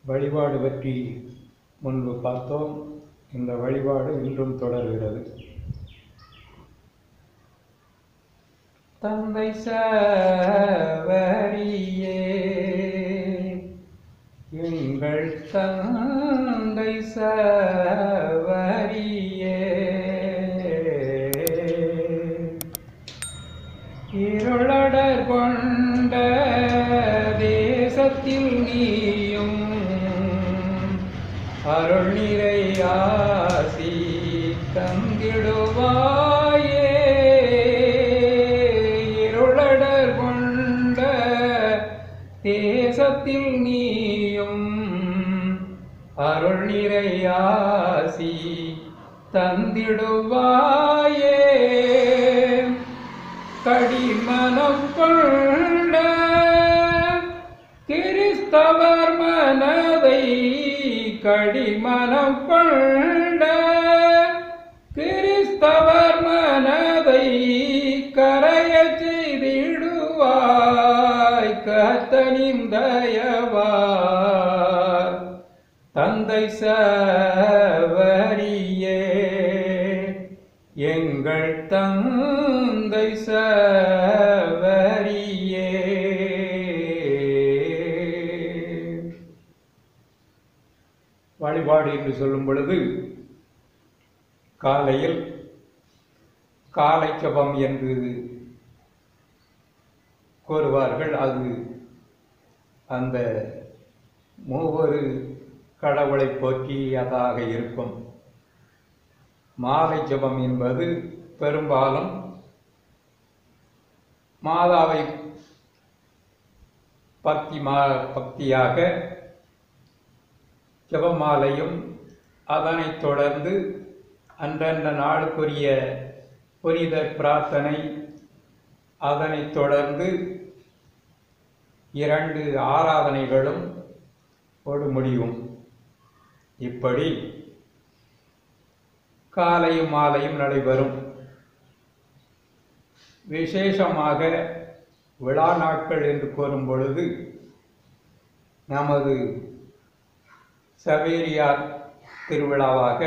வழிபாடு பற்றி முன்பு பார்த்தோம் இந்த வழிபாடு இன்றும் தொடர்கிறது தந்தை சவரியே எங்கள் தந்தை சவரியே இருளடர் கொண்ட தேசத்தில் நீயும் அருள் நிறை ஆசி தந்திடுவாயே இருளடர் கொண்ட தேசத்தில் நீயும் அருள் நிறை ஆசி தந்திடுவாயே கடிமனம் கொண்ட கிறிஸ்தவர் மனதை கடிமனம் கொண்ட கிறிஸ்தவர் மனதை கரைய செய்திடுவாய் கத்தனின் தயவார் தந்தை சவரியே எங்கள் தந்தை சவரியே வழிபாடு என்று சொல்லும் பொழுது காலையில் காலை ஜபம் என்று கூறுவார்கள் அது அந்த மூவரு கடவுளை போற்றியதாக இருக்கும் மாலை ஜபம் என்பது பெரும்பாலும் மாதாவை பக்தி மா பக்தியாக ஜபமாலையும் அதனைத் தொடர்ந்து அன்றன்ற நாளுக்குரிய புனித பிரார்த்தனை அதனைத் தொடர்ந்து இரண்டு ஆராதனைகளும் ஓடு முடியும் இப்படி காலையும் மாலையும் நடைபெறும் விசேஷமாக விழா நாட்கள் என்று கூறும் பொழுது நமது சவேரியார் திருவிழாவாக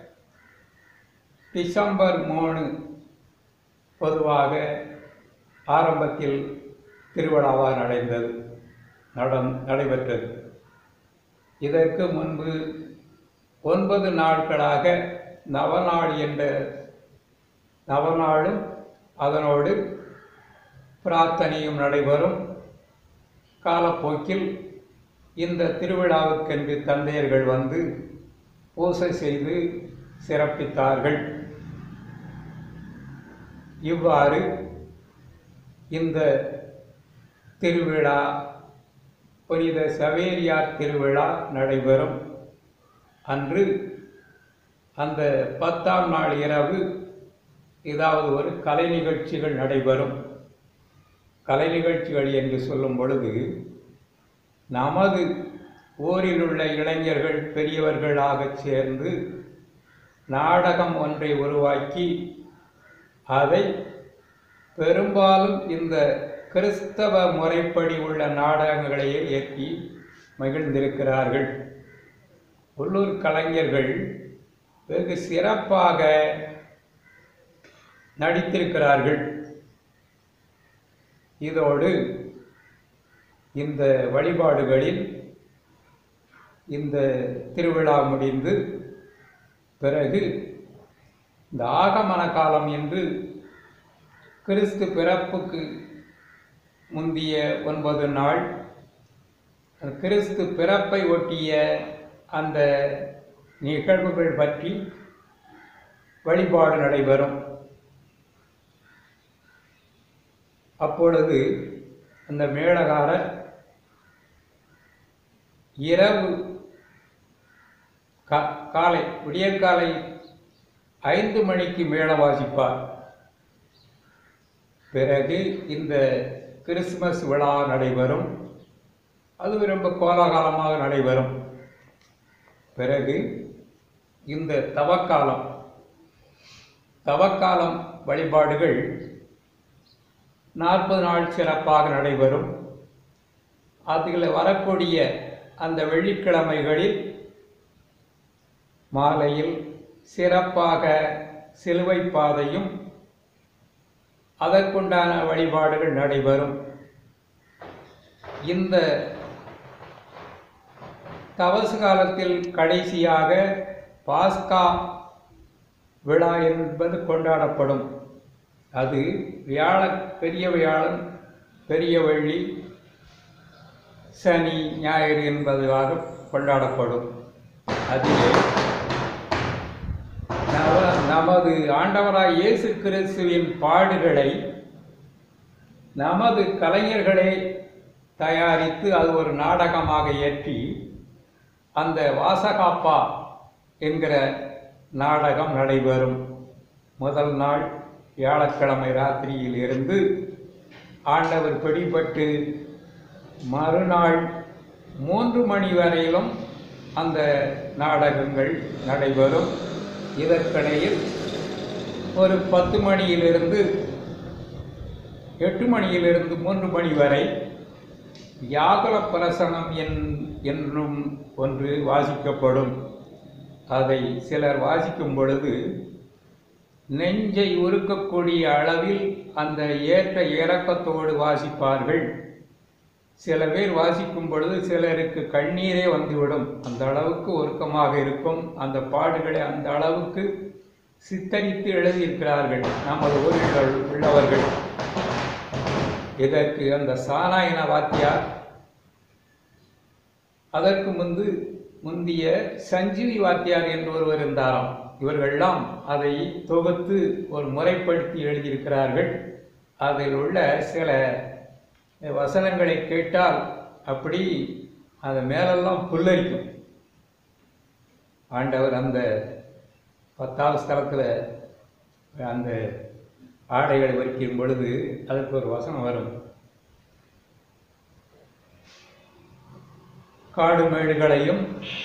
டிசம்பர் மூணு பொதுவாக ஆரம்பத்தில் திருவிழாவாக நடந்தது நடம் நடைபெற்றது இதற்கு முன்பு ஒன்பது நாட்களாக நவநாள் என்ற நவநாளும் அதனோடு பிரார்த்தனையும் நடைபெறும் காலப்போக்கில் இந்த திருவிழாவுக்கென்று தந்தையர்கள் வந்து பூசை செய்து சிறப்பித்தார்கள் இவ்வாறு இந்த திருவிழா புனித சவேரியார் திருவிழா நடைபெறும் அன்று அந்த பத்தாம் நாள் இரவு ஏதாவது ஒரு கலை நிகழ்ச்சிகள் நடைபெறும் கலை நிகழ்ச்சிகள் என்று சொல்லும் பொழுது நமது ஊரில் உள்ள இளைஞர்கள் பெரியவர்களாகச் சேர்ந்து நாடகம் ஒன்றை உருவாக்கி அதை பெரும்பாலும் இந்த கிறிஸ்தவ முறைப்படி உள்ள நாடகங்களையே ஏற்றி மகிழ்ந்திருக்கிறார்கள் உள்ளூர் கலைஞர்கள் வெகு சிறப்பாக நடித்திருக்கிறார்கள் இதோடு இந்த வழிபாடுகளில் இந்த திருவிழா முடிந்து பிறகு இந்த ஆகமன காலம் என்று கிறிஸ்து பிறப்புக்கு முந்திய ஒன்பது நாள் கிறிஸ்து பிறப்பை ஒட்டிய அந்த நிகழ்வுகள் பற்றி வழிபாடு நடைபெறும் அப்பொழுது அந்த மேளகாரர் இரவு கா காலை விடியற்காலை ஐந்து மணிக்கு மேளம் வாசிப்பார் பிறகு இந்த கிறிஸ்துமஸ் விழா நடைபெறும் அது ரொம்ப கோலாகலமாக நடைபெறும் பிறகு இந்த தவக்காலம் தவக்காலம் வழிபாடுகள் நாற்பது நாள் சிறப்பாக நடைபெறும் அதில் வரக்கூடிய அந்த வெள்ளிக்கிழமைகளில் மாலையில் சிறப்பாக சிலுவை பாதையும் அதற்குண்டான வழிபாடுகள் நடைபெறும் இந்த தவசு காலத்தில் கடைசியாக பாஸ்கா விழா என்பது கொண்டாடப்படும் அது வியாழ பெரிய வியாழன் பெரிய வெள்ளி சனி ஞாயிறு என்பதாக கொண்டாடப்படும் அதிலே நவ- நமது ஆண்டவராய் இயேசு கிறிஸ்துவின் பாடுகளை நமது கலைஞர்களே தயாரித்து அது ஒரு நாடகமாக ஏற்றி அந்த வாசகாப்பா என்கிற நாடகம் நடைபெறும் முதல் நாள் வியாழக்கிழமை ராத்திரியில் இருந்து ஆண்டவர் பிடிபட்டு மறுநாள் மூன்று மணி வரையிலும் அந்த நாடகங்கள் நடைபெறும் இதற்கிடையில் ஒரு பத்து மணியிலிருந்து எட்டு மணியிலிருந்து மூன்று மணி வரை வியாகுல பிரசனம் என் என்றும் ஒன்று வாசிக்கப்படும் அதை சிலர் வாசிக்கும் பொழுது நெஞ்சை உருக்கக்கூடிய அளவில் அந்த ஏற்ற இறக்கத்தோடு வாசிப்பார்கள் சில பேர் வாசிக்கும் பொழுது சிலருக்கு கண்ணீரே வந்துவிடும் அந்த அளவுக்கு ஒருக்கமாக இருக்கும் அந்த பாடுகளை அந்த அளவுக்கு சித்தரித்து எழுதியிருக்கிறார்கள் நமது ஊரில் உள்ளவர்கள் இதற்கு அந்த சாராயண வாத்தியார் அதற்கு முந்து முந்திய சஞ்சீவி வாத்தியார் என்று ஒருவர் இருந்தாராம் இவர்கள்லாம் அதை தொகுத்து ஒரு முறைப்படுத்தி எழுதியிருக்கிறார்கள் அதில் உள்ள சில வசனங்களை கேட்டால் அப்படி அது மேலெல்லாம் புல்லரிக்கும் ஆண்டவர் அந்த பத்தாவது ஸ்தலத்தில் அந்த ஆடைகளை வரிக்கும் பொழுது அதற்கு ஒரு வசனம் வரும் காடு மேடுகளையும்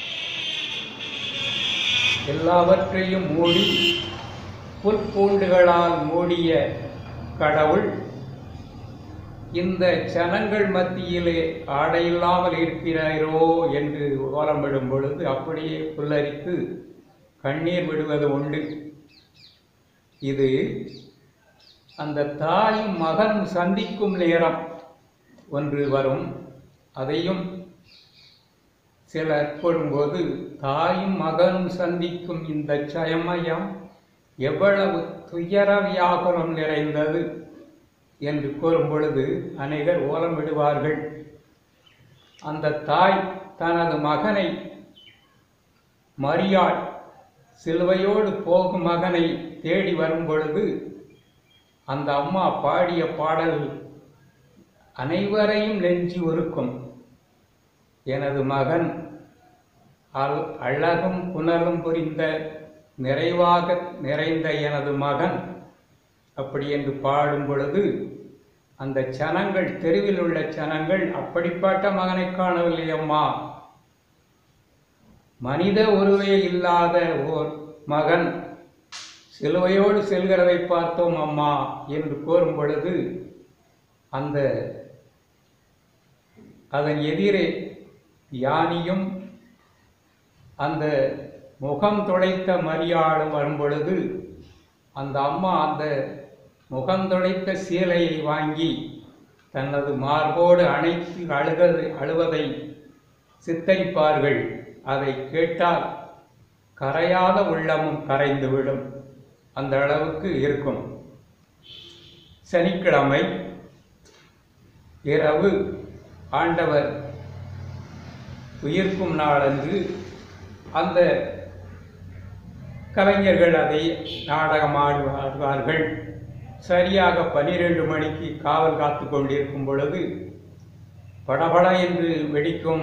எல்லாவற்றையும் மூடி புற்பூண்டுகளால் மூடிய கடவுள் இந்த ஜனங்கள் மத்தியிலே ஆடையில்லாமல் இருக்கிறாரோ என்று ஓலமிடும் பொழுது அப்படியே புல்லரித்து கண்ணீர் விடுவது உண்டு இது அந்த தாயும் மகன் சந்திக்கும் நேரம் ஒன்று வரும் அதையும் சிலர் கூறும்போது தாயும் மகனும் சந்திக்கும் இந்த சமயம் எவ்வளவு துயர வியாகுலம் நிறைந்தது என்று கூறும் பொழுது அநேகர் ஓலமிடுவார்கள் அந்த தாய் தனது மகனை மரியாள் சிலுவையோடு போகும் மகனை தேடி வரும் பொழுது அந்த அம்மா பாடிய பாடல் அனைவரையும் நெஞ்சி உருக்கும் எனது மகன் அல் அழகும் புனலும் புரிந்த நிறைவாக நிறைந்த எனது மகன் அப்படி என்று பாடும் பொழுது அந்த சனங்கள் தெருவில் உள்ள சனங்கள் அப்படிப்பட்ட மகனை காணவில்லை அம்மா மனித உருவே இல்லாத ஓர் மகன் சிலுவையோடு செல்கிறதை பார்த்தோம் அம்மா என்று கூறும் பொழுது அந்த அதன் எதிரே யானியும் அந்த முகம் துடைத்த மரியாளும் வரும் பொழுது அந்த அம்மா அந்த முகம் துடைத்த சீலையை வாங்கி தனது மார்போடு அணைத்து அழுகது அழுவதை சித்தரிப்பார்கள் அதை கேட்டால் கரையாத உள்ளமும் கரைந்துவிடும் அந்த அளவுக்கு இருக்கும் சனிக்கிழமை இரவு ஆண்டவர் உயிர்க்கும் நாளன்று அந்த கலைஞர்கள் அதை நாடகமாடுவார்கள் சரியாக பனிரெண்டு மணிக்கு காவல் காத்து கொண்டிருக்கும் பொழுது படபட என்று வெடிக்கும்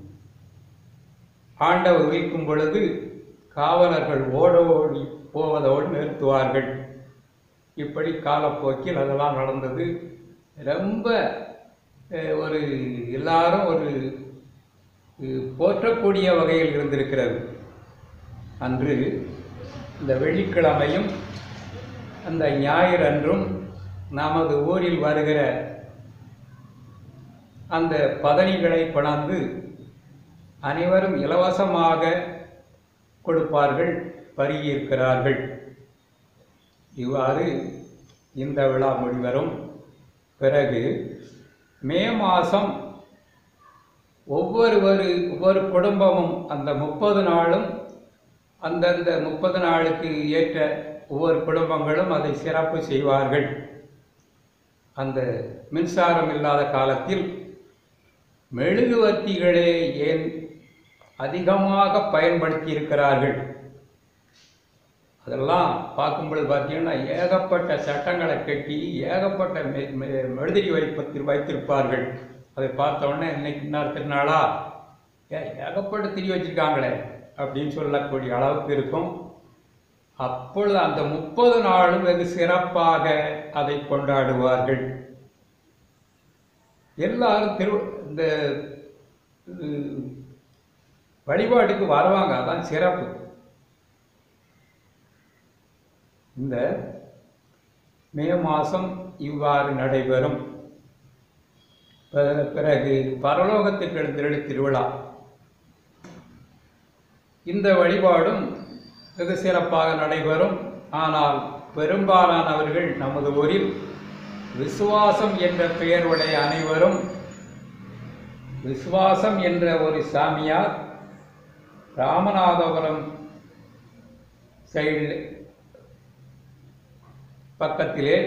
ஆண்டவர் உயிர்க்கும் பொழுது காவலர்கள் ஓடோடி போவதோடு நிறுத்துவார்கள் இப்படி காலப்போக்கில் அதெல்லாம் நடந்தது ரொம்ப அஹ், ஒரு எல்லாரும் ஒரு அஹ், போற்றக்கூடிய வகையில் இருந்திருக்கிறது அன்று இந்த வெள்ளிக்கிழமையும் அந்த ஞாயிறன்றும் நமது ஊரில் வருகிற அந்த பதனிகளை கொண்டாந்து அனைவரும் இலவசமாக கொடுப்பார்கள் பருகியிருக்கிறார்கள் இவ்வாறு இந்த விழா முடிவரும் பிறகு மே மாதம் ஒவ்வொருவரு ஒவ்வொரு குடும்பமும் அந்த முப்பது நாளும் அந்தந்த முப்பது நாளுக்கு ஏற்ற ஒவ்வொரு குடும்பங்களும் அதை சிறப்பு செய்வார்கள் அந்த மின்சாரம் இல்லாத காலத்தில் மெழுகுவர்த்திகளே ஏன் அதிகமாக பயன்படுத்தி இருக்கிறார்கள் அதெல்லாம் பார்க்கும் பொழுது பார்த்தீங்கன்னா ஏகப்பட்ட சட்டங்களை கட்டி ஏகப்பட்ட மெ- மெ- மெழுதிரி வைப்பத்தில் வைத்திருப்பார்கள் அதை பார்த்த உடனே இன்னைக்கு இன்னார் திருநாளா ஏ ஏகப்பட்ட திரி வச்சிருக்காங்களே அப்படின்னு சொல்லக்கூடிய அளவுக்கு இருக்கும் அப்பொழுது அந்த முப்பது நாளும் வெகு சிறப்பாக அதை கொண்டாடுவார்கள் எல்லாரும் திரு இந்த இது, வழிபாட்டுக்கு வருவாங்க அதான் சிறப்பு இந்த மே மாதம் இவ்வாறு நடைபெறும் பி- பிறகு பரலோகத்துக்கு எழுந்தருளி திருவிழா இந்த வழிபாடும் வெகு சிறப்பாக நடைபெறும் ஆனால் பெரும்பாலானவர்கள் நமது ஊரில் விசுவாசம் என்ற பெயருடைய அனைவரும் விசுவாசம் என்ற ஒரு சாமியார் ராமநாதபுரம் சைடில் பக்கத்திலே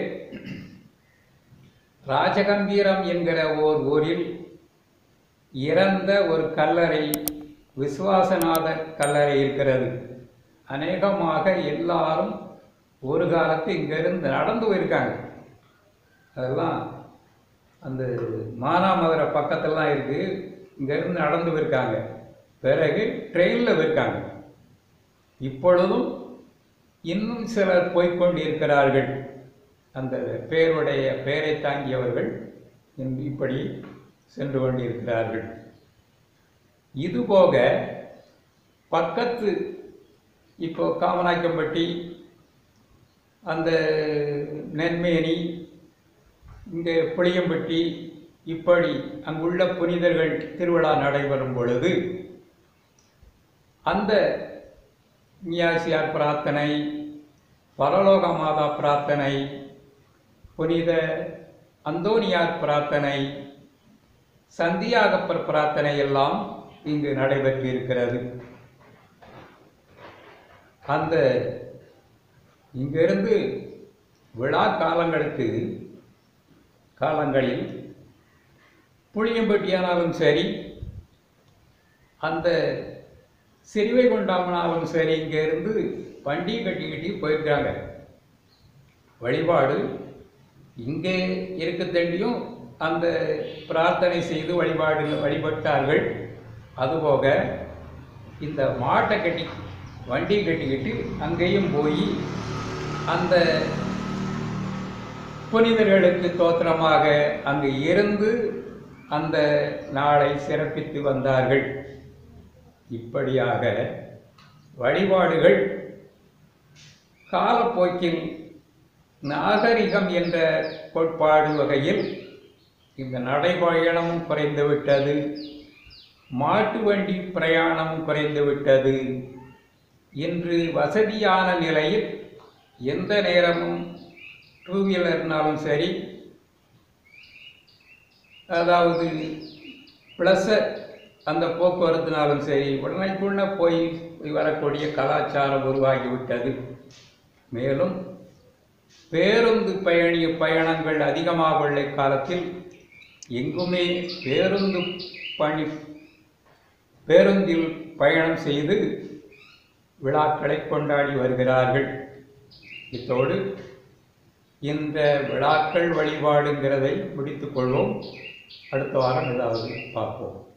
ராஜகம்பீரம் என்கிற ஓர் ஊரில் இறந்த ஒரு கல்லறை விசுவாசநாதர் கல்லறை இருக்கிறது அநேகமாக எல்லாரும் ஒரு காலத்து இங்கிருந்து நடந்து போயிருக்காங்க அதெல்லாம் அந்த மானாமதுரை பக்கத்தில் தான் இருக்குது இங்கேருந்து நடந்து போயிருக்காங்க பிறகு ட்ரெயினில் போயிருக்காங்க இப்பொழுதும் இன்னும் சிலர் போய்க்கொண்டிருக்கிறார்கள் அந்த பேருடைய பெயரை தாங்கியவர்கள் இன்- இப்படி சென்று கொண்டிருக்கிறார்கள் இதுபோக பக்கத்து இப்போ காமநாயக்கம்பட்டி அந்த நென்மேனி இங்கே புளியம்பட்டி இப்படி அங்குள்ள புனிதர்கள் திருவிழா நடைபெறும் பொழுது அந்த நியாசியார் பிரார்த்தனை பரலோக மாதா பிரார்த்தனை புனித அந்தோனியார் பிரார்த்தனை சந்தியாகப்பர் பிரார்த்தனை எல்லாம் இங்கு நடைபெற்றிருக்கிறது அந்த இங்கிருந்து விழா காலங்களுக்கு காலங்களில் புளியம்பட்டியானாலும் சரி அந்த சிறுவை கொண்டாமனாலும் சரி இங்கேருந்து வண்டி கட்டிக்கிட்டு போயிருக்காங்க வழிபாடு இங்கே இருக்க தண்டியும் அந்த பிரார்த்தனை செய்து வழிபாடு வழிபட்டார்கள் அதுபோக இந்த மாட்டை கட்டி வண்டி கட்டிக்கிட்டு அங்கேயும் போய் அந்த புனிதர்களுக்கு தோத்திரமாக அங்கு இருந்து அந்த நாளை சிறப்பித்து வந்தார்கள் இப்படியாக வழிபாடுகள் காலப்போக்கில் நாகரிகம் என்ற கோட்பாடு வகையில் இந்த நடைபயணமும் குறைந்துவிட்டது மாட்டு வண்டி பிரயாணம் குறைந்துவிட்டது இன்று வசதியான நிலையில் எந்த நேரமும் டூ வீலர்னாலும் சரி அதாவது ப்ளஸ் அந்த போக்குவரத்துனாலும் சரி உடனேக்குள்ள போய் வரக்கூடிய கலாச்சாரம் உருவாகிவிட்டது மேலும் பேருந்து பயணிய பயணங்கள் அதிகமாக உள்ள காலத்தில் எங்குமே பேருந்து பணி பேருந்தில் பயணம் செய்து விழாக்களை கொண்டாடி வருகிறார்கள் இத்தோடு இந்த விழாக்கள் வழிபாடுங்கிறதை முடித்துக்கொள்வோம் அடுத்த வாரம் ஏதாவது பார்ப்போம்